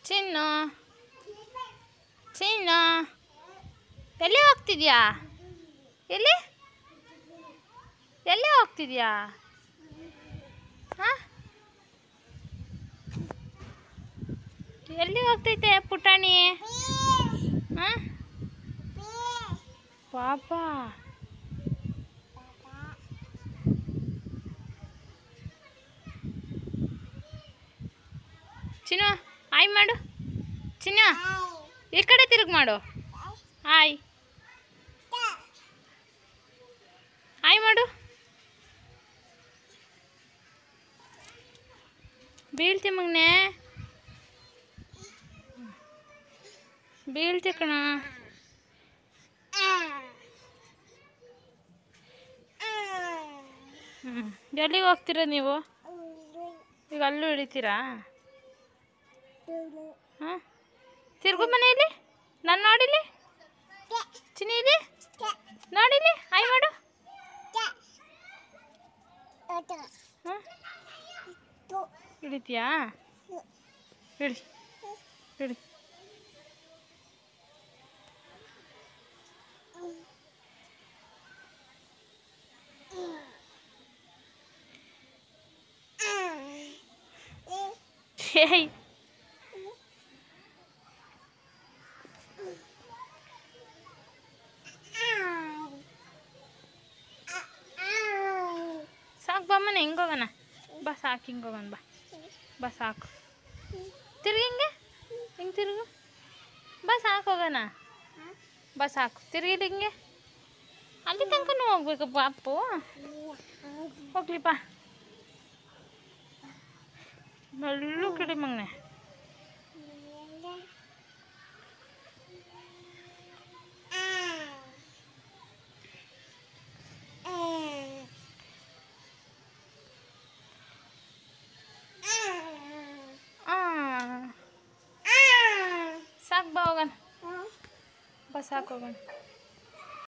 ಚಿನ್ನು ಚಿನ್ನು ಎಲ್ಲಿ ಹೋಗ್ತಿದ್ಯಾ ಎಲ್ಲಿ ಎಲ್ಲಿ ಹೋಗ್ತಿದ್ಯಾ ಹಾಂ ಎಲ್ಲಿ ಹೋಗ್ತೈತೆ ಪುಟಾಣಿ ಹಾಂ ಪಾಪ ಚಿನ್ನು ಆಯ್ ಮಾಡು ಚಿನ್ನು ಈ ಕಡೆ ತಿರುಗಿ ಮಾಡು ಆಯ್ ಆಯ್ ಮಾಡು ಬೀಳ್ತಿ ಮಗನೆ ಬೀಳ್ತಿ ಕಣ ಹ್ಞೂ ಎಲ್ಲಿಗೆ ಹೋಗ್ತೀರ ನೀವು ಈಗ ಅಲ್ಲೂ ಹಿಡಿತೀರಾ ಹಾಂ ತಿರ್ಗು ಮನೆಯಲ್ಲಿ ನಾನು ನೋಡಿಲಿ ಚಿನ್ನಿ ಇಲ್ಲಿ ನೋಡಿಲಿ ಆಯ್ ಮಾಡು ಹಾಂ ಹಿಡಿತೀಯಾ ಹಿಡಿ ಹಿಡಿ ಏಯ್ ಸಾಕು ಬಮ್ಮನೆ ಹಿಂಗೆ ಹೋಗೋಣ ಬಾ ಸಾಕು ಹಿಂಗೆ ಹೋಗೋಣ ಬಾ ಬಾ ಸಾಕು ತಿರ್ಗಿ ಹಿಂಗೆ ಹಿಂಗೆ ತಿರುಗು ಬಾ ಸಾಕು ಹೋಗೋಣ ಬಾ ಸಾಕು ತಿರುಗಿದ ಹಿಂಗೆ ಅಲ್ಲಿ ತನಕನೂ ಹೋಗ್ಬೇಕು ಪಾಪು ಹೋಗ್ಲಿಪ್ಪ ಮೆಲ್ಲು ಕಿಡಿ ಮಗನೆ ಸಾಕು ಬಾ ಹೋಗೋಣ ಬಾ ಸಾಕು ಹೋಗೋಣ